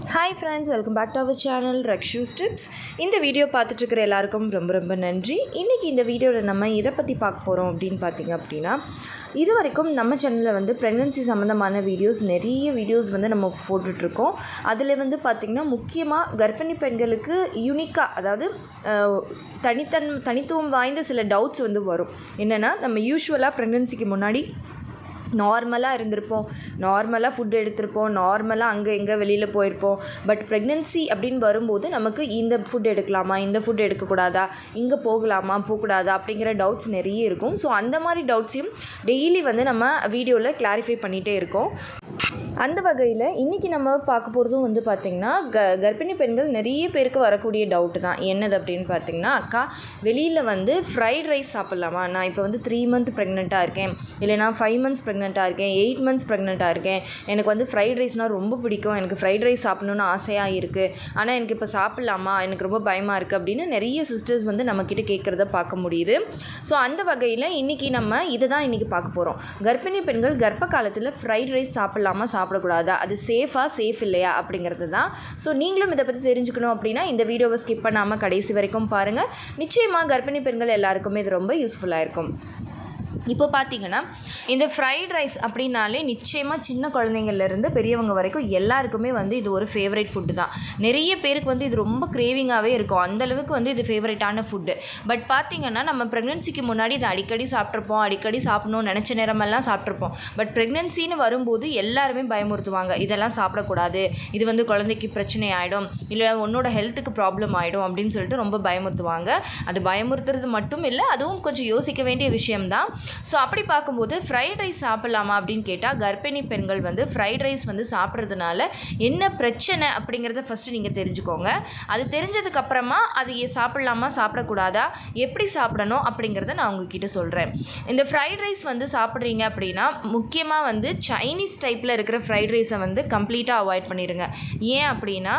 hi friends welcome back to our channel Rakshu tips இந்த video பார்த்துட்டு இருக்கிற எல்லாருக்கும் ரொம்ப ரொம்ப நன்றி இன்றைக்கி இந்த வீடியோவில் நம்ம எதை பற்றி பார்க்க போகிறோம் அப்படின்னு பார்த்தீங்க அப்படின்னா இது வரைக்கும் நம்ம சேனலில் வந்து ப்ரெக்னென்சி சம்மந்தமான வீடியோஸ் நிறைய வீடியோஸ் வந்து நம்ம போட்டுட்ருக்கோம் அதில் வந்து பார்த்திங்கன்னா முக்கியமாக கர்ப்பிணி பெண்களுக்கு யூனிக்காக அதாவது அஹ், தனித்தன் தனித்துவம் வாய்ந்த சில டவுட்ஸ் வந்து வரும் என்னென்னா நம்ம யூஸ்வலாக ப்ரெக்னென்சிக்கு முன்னாடி நார்மலாக இருந்திருப்போம் நார்மலாக ஃபுட் எடுத்திருப்போம் நார்மலாக அங்கே எங்கே வெளியில் போயிருப்போம் பட் ப்ரெக்னென்சி அப்படின்னு வரும்போது நமக்கு இந்த ஃபுட் எடுக்கலாமா இந்த ஃபுட் எடுக்கக்கூடாதா இங்கே போகலாமா போகக்கூடாதா அப்படிங்கிற டவுட்ஸ் நிறைய இருக்கும் ஸோ அந்த மாதிரி டவுட்ஸையும் டெய்லி வந்து நம்ம வீடியோவில் கிளாரிஃபை பண்ணிகிட்டே இருக்கோம் அந்த வகையில் இன்றைக்கி நம்ம பார்க்க போகிறதும் வந்து பார்த்திங்கன்னா க கர்ப்பிணி பெண்கள் நிறைய பேருக்கு வரக்கூடிய டவுட்டு தான் என்னது அப்படின்னு பார்த்தீங்கன்னா அக்கா வெளியில் வந்து ஃப்ரைட் ரைஸ் சாப்பிட்லாமா நான் இப்போ வந்து த்ரீ மந்த் ப்ரெக்னெண்ட்டாக இருக்கேன் இல்லைனா ஃபைவ் மந்த்ஸ் ப்ரெக்னெண்ட்டாக இருக்கேன் எயிட் மந்த்ஸ் ப்ரெக்னெண்ட்டாக இருக்கேன் எனக்கு வந்து ஃப்ரைட் ரைஸ்னால் ரொம்ப பிடிக்கும் எனக்கு ஃப்ரைட் ரைஸ் சாப்பிடணுன்னு ஆசையாக இருக்குது ஆனால் எனக்கு இப்போ சாப்பிட்லாமா எனக்கு ரொம்ப பயமாக இருக்குது அப்படின்னு நிறைய சிஸ்டர்ஸ் வந்து நம்மக்கிட்ட கேட்குறத பார்க்க முடியுது ஸோ அந்த வகையில் இன்றைக்கி நம்ம இதை தான் இன்றைக்கி பார்க்க போகிறோம் கர்ப்பிணி பெண்கள் கர்ப்ப காலத்தில் ஃப்ரைட் ரைஸ் சாப்பிட்லாமா சாப்பிடக்கூடாதா அது சேஃபாக சேஃப் இல்லையா அப்படிங்கிறது தான் ஸோ நீங்களும் இதை பற்றி தெரிஞ்சுக்கணும் அப்படின்னா இந்த வீடியோவை ஸ்கிப் பண்ணாமல் கடைசி வரைக்கும் பாருங்கள் நிச்சயமாக கர்ப்பிணி பெண்கள் எல்லாருக்குமே இது ரொம்ப யூஸ்ஃபுல்லாக இருக்கும் இப்போ பார்த்தீங்கன்னா இந்த ஃப்ரைட் ரைஸ் அப்படின்னாலே நிச்சயமாக சின்ன குழந்தைங்கள்லேருந்து பெரியவங்க வரைக்கும் எல்லாருக்குமே வந்து இது ஒரு ஃபேவரட் ஃபுட்டு தான் நிறைய பேருக்கு வந்து இது ரொம்ப கிரேவிங்காகவே இருக்கும் அந்த அளவுக்கு வந்து இது ஃபேவரட்டான ஃபுட்டு பட் பார்த்தீங்கன்னா நம்ம ப்ரெக்னென்சிக்கு முன்னாடி இதை அடிக்கடி சாப்பிட்ருப்போம் அடிக்கடி சாப்பிடணும்னு நினச்ச நேரமெல்லாம் சாப்பிட்ருப்போம் பட் ப்ரெக்னென்சின்னு வரும்போது எல்லாருமே பயமுறுத்துவாங்க இதெல்லாம் சாப்பிடக்கூடாது இது வந்து குழந்தைக்கு பிரச்சனை ஆகிடும் இல்லை உன்னோட ஹெல்த்துக்கு ப்ராப்ளம் ஆகிடும் அப்படின்னு சொல்லிட்டு ரொம்ப பயமுறுத்துவாங்க அது பயமுறுத்துறது மட்டும் இல்லை அதுவும் கொஞ்சம் யோசிக்க வேண்டிய விஷயம்தான் ஸோ அப்படி பார்க்கும்போது ஃப்ரைட் ரைஸ் சாப்பிட்லாமா அப்படின்னு கேட்டால் கர்ப்பிணி பெண்கள் வந்து ஃப்ரைட் ரைஸ் வந்து சாப்பிட்றதுனால என்ன பிரச்சனை அப்படிங்கிறத ஃபஸ்ட்டு நீங்கள் தெரிஞ்சுக்கோங்க அது தெரிஞ்சதுக்கப்புறமா அது ஏ- சாப்பிட்லாமா சாப்பிடக்கூடாதா எப்படி சாப்பிடணும் அப்படிங்கிறத நான் உங்ககிட்ட சொல்கிறேன் இந்த ஃப்ரைட் ரைஸ் வந்து சாப்பிட்றீங்க அப்படின்னா முக்கியமாக வந்து சைனீஸ் டைப்பில் இருக்கிற ஃப்ரைட் ரைஸை வந்து கம்ப்ளீட்டாக அவாய்ட் பண்ணிடுங்க ஏன் அப்படின்னா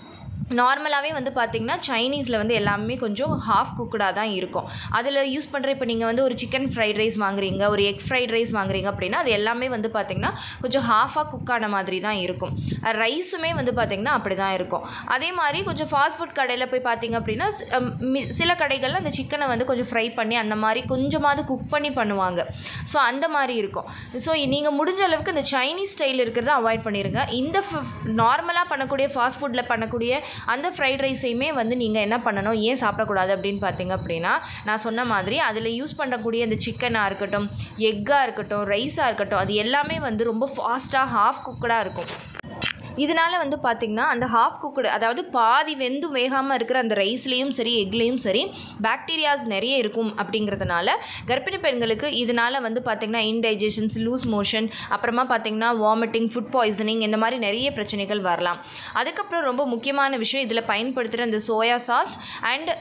நார்மலாகவே வந்து பார்த்திங்கன்னா சைனீஸில் வந்து எல்லாமே கொஞ்சம் ஹாஃப் குக்கடாக தான் இருக்கும் அதில் யூஸ் பண்ணுற இப்போ நீங்கள் வந்து ஒரு சிக்கன் ஃப்ரைட் ரைஸ் வாங்குறீங்க ஒரு எக் ஃப்ரைட் ரைஸ் வாங்குறீங்க அப்படின்னா அது எல்லாமே வந்து பார்த்திங்கன்னா கொஞ்சம் ஹாஃபாக குக் ஆன மாதிரி தான் இருக்கும் ரைஸுமே வந்து பார்த்திங்கன்னா அப்படி தான் இருக்கும் அதே மாதிரி கொஞ்சம் ஃபாஸ்ட் ஃபுட் கடையில் போய் பார்த்தீங்க அப்படின்னா சி- அம், மி- சில கடைகளில் அந்த சிக்கனை வந்து கொஞ்சம் ஃப்ரை பண்ணி அந்த மாதிரி கொஞ்சமாவது குக் பண்ணி பண்ணுவாங்க ஸோ அந்த மாதிரி இருக்கும் ஸோ நீங்கள் முடிஞ்ச அளவுக்கு இந்த சைனீஸ் ஸ்டைல் இருக்கிறத அவாய்ட் பண்ணிடுங்க இந்த நார்மலாக பண்ணக்கூடிய ஃபாஸ்ட் ஃபுட்டில் பண்ணக்கூடிய அந்த ஃப்ரைட் ரைஸையுமே வந்து நீங்கள் என்ன பண்ணணும் ஏன் சாப்பிடக்கூடாது அப்படின்னு பார்த்தீங்க அப்படின்னா நான் சொன்ன மாதிரி அதில் யூஸ் பண்ணக்கூடிய அந்த சிக்கனாக இருக்கட்டும் எக்காக இருக்கட்டும் ரைஸாக இருக்கட்டும் அது எல்லாமே வந்து ரொம்ப ஃபாஸ்ட்டாக ஹாஃப் குக்கடாக இருக்கும் இதனால வந்து பார்த்திங்கன்னா அந்த ஹாஃப் குக்குடு அதாவது பாதி வெந்து வேகாமல் இருக்கிற அந்த ரைஸ்லேயும் சரி எக்லேயும் சரி பாக்டீரியாஸ் நிறைய இருக்கும் அப்படிங்கிறதுனால கர்ப்பிணி பெண்களுக்கு இதனால வந்து பார்த்திங்கன்னா இன்டைஜஷன்ஸ் லூஸ் மோஷன் அப்புறமா பார்த்திங்கன்னா வாமிட்டிங் ஃபுட் பாய்சனிங் இந்த மாதிரி நிறைய பிரச்சனைகள் வரலாம் அதுக்கப்புறம் ரொம்ப முக்கியமான விஷயம் இதில் பயன்படுத்துகிற இந்த soya sauce and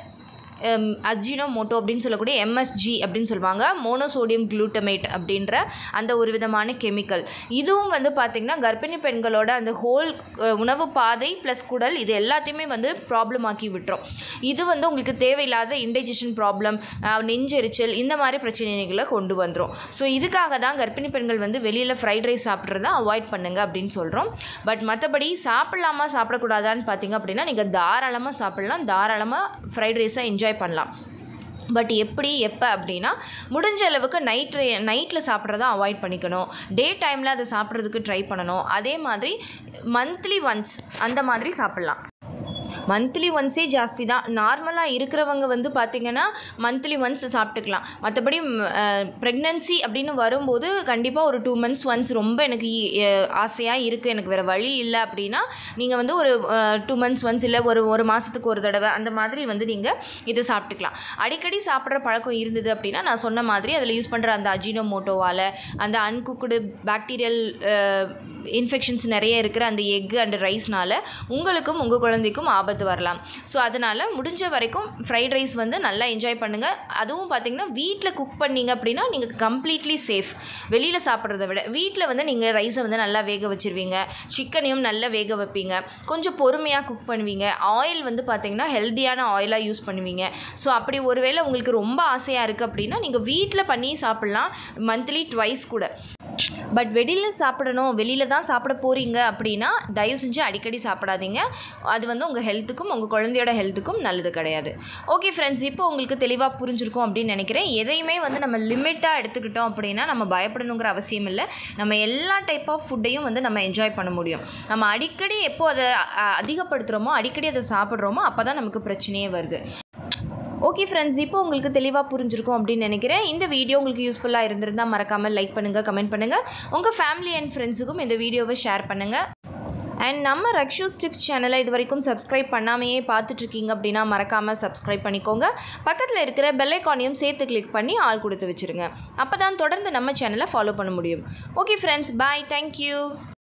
Ajinomoto அப்படின்னு சொல்லக்கூடிய எம்எஸ்ஜி அப்படின்னு சொல்லுவாங்க மோனோசோடியம் குளூட்டமேட் அப்படின்ற அந்த ஒரு விதமான கெமிக்கல் இதுவும் வந்து பார்த்திங்கன்னா கர்ப்பிணி பெண்களோட அந்த ஹோல் உணவு பாதை ப்ளஸ் குடல் இது எல்லாத்தையுமே வந்து ப்ராப்ளம் ஆக்கி விட்டுரும் இது வந்து உங்களுக்கு தேவையில்லாத இன்டைஜஷன் ப்ராப்ளம் நெஞ்செரிச்சல் இந்த மாதிரி பிரச்சனைகளை கொண்டு வந்துடும் ஸோ இதுக்காக தான் கர்ப்பிணி பெண்கள் வந்து வெளியில் ஃப்ரைட் ரைஸ் சாப்பிட்றத அவாய்ட் பண்ணுங்க அப்படின்னு சொல்கிறோம் பட் மற்றபடி சாப்பிட்லாமா சாப்பிடக்கூடாதான்னு பார்த்தீங்க அப்படின்னா நீங்கள் தாராளமாக சாப்பிட்லாம் தாராளமாக ஃப்ரைட் ரைஸை என்ஜாய் பண்ணலாம் பட் எப்படி எப்போ அப்படின்னா முடிஞ்ச அளவுக்கு நைட் நைட்டில் சாப்பிட்றத அவாய்ட் பண்ணிக்கணும் டே டைமில் அதை சாப்பிட்றதுக்கு ட்ரை பண்ணணும் அதே மாதிரி மந்த்லி ஒன்ஸ் அந்த மாதிரி சாப்பிட்லாம் மந்த்லி ஒன்ஸே ஜாஸ்தி தான் நார்மலாக இருக்கிறவங்க வந்து பார்த்திங்கன்னா மந்த்லி ஒன்ஸ் சாப்பிட்டுக்கலாம் மற்றபடி ப்ரெக்னென்சி அப்படின்னு வரும்போது கண்டிப்பாக ஒரு டூ மந்த்ஸ் ஒன்ஸ் ரொம்ப எனக்கு ஆசையாக இருக்குது எனக்கு வேறு வழி இல்லை அப்படின்னா நீங்கள் வந்து ஒரு டூ மந்த்ஸ் ஒன்ஸ் இல்லை ஒரு ஒரு மாதத்துக்கு ஒரு தடவை அந்த மாதிரி வந்து நீங்கள் இதை சாப்பிட்டுக்கலாம் அடிக்கடி சாப்பிட்ற பழக்கம் இருந்தது அப்படின்னா நான் சொன்ன மாதிரி அதில் யூஸ் பண்ணுற அந்த அஜினோமோட்டோவால் அந்த அன்குக்குடு பாக்டீரியல் இன்ஃபெக்ஷன்ஸ் நிறைய இருக்கிற அந்த எக் அண்ட் ரைஸ்னால உங்களுக்கும் உங்கள் குழந்தைக்கும் ஆபத்து வரலாம் ஸோ அதனால் முடிஞ்ச வரைக்கும் ஃப்ரைட் ரைஸ் வந்து நல்லா என்ஜாய் பண்ணுங்கள் அதுவும் பார்த்தீங்கன்னா வீட்டில் குக் பண்ணீங்க அப்படின்னா நீங்கள் கம்ப்ளீட்லி சேஃப் வெளியில் சாப்பிட்றத விட வீட்டில் வந்து நீங்கள் ரைஸை வந்து நல்லா வேக வச்சிருவீங்க சிக்கனையும் நல்லா வேக வைப்பீங்க கொஞ்சம் பொறுமையாக குக் பண்ணுவீங்க ஆயில் வந்து பார்த்தீங்கன்னா ஹெல்த்தியான ஆயிலாக யூஸ் பண்ணுவீங்க ஸோ அப்படி ஒருவேளை உங்களுக்கு ரொம்ப ஆசையாக இருக்குது அப்படின்னா நீங்கள் வீட்டில் பண்ணி சாப்பிட்லாம் மந்த்லி ட்வைஸ் கூட பட் வெளியில் சாப்பிடணும் வெளியில் தான் சாப்பிட போகிறீங்க அப்படின்னா தயவு செஞ்சு அடிக்கடி சாப்பிடாதீங்க அது வந்து உங்கள் ஹெல்த்துக்கும் உங்கள் குழந்தையோட ஹெல்த்துக்கும் நல்லது கிடையாது ஓகே ஃப்ரெண்ட்ஸ் இப்போ உங்களுக்கு தெளிவாக புரிஞ்சிருக்கும் அப்படின்னு நினைக்கிறேன் எதையுமே வந்து நம்ம லிமிட்டாக எடுத்துக்கிட்டோம் அப்படின்னா நம்ம பயப்படணுங்கிற அவசியம் இல்லை நம்ம எல்லா டைப் ஆஃப் ஃபுட்டையும் வந்து நம்ம என்ஜாய் பண்ண முடியும் நம்ம அடிக்கடி எப்போ அதை அ, அதிகப்படுத்துகிறோமோ அடிக்கடி அதை சாப்பிட்றோமோ அப்போ தான் நமக்கு பிரச்சனையே வருது ஓகே ஃப்ரெண்ட்ஸ் இப்போ உங்களுக்கு தெளிவாக புரிஞ்சிருக்கும் அப்படின்னு நினைக்கிறேன் இந்த வீடியோ உங்களுக்கு யூஸ்ஃபுல்லாக இருந்திருந்தால் மறக்காமல் லைக் பண்ணுங்கள் கமெண்ட் பண்ணுங்கள் உங்கள் ஃபேமிலி அண்ட் ஃப்ரெண்ட்ஸுக்கும் இந்த வீடியோவை ஷேர் பண்ணுங்கள் அண்ட் நம்ம ரக்ஷூ ஸ்டிப்ஸ் சேனலை இது வரைக்கும் சப்ஸ்கிரைப் பண்ணாமையே பார்த்துட்ருக்கீங்க அப்படின்னா மறக்காமல் சப்ஸ்கிரைப் பண்ணிக்கோங்க பக்கத்தில் இருக்கிற பெல் ஐக்கானையும் சேர்த்து கிளிக் பண்ணி ஆள் கொடுத்து வச்சுருங்க அப்போ தான் தொடர்ந்து நம்ம சேனலை ஃபாலோ பண்ண முடியும் ஓகே ஃப்ரெண்ட்ஸ் பாய் தேங்க்யூ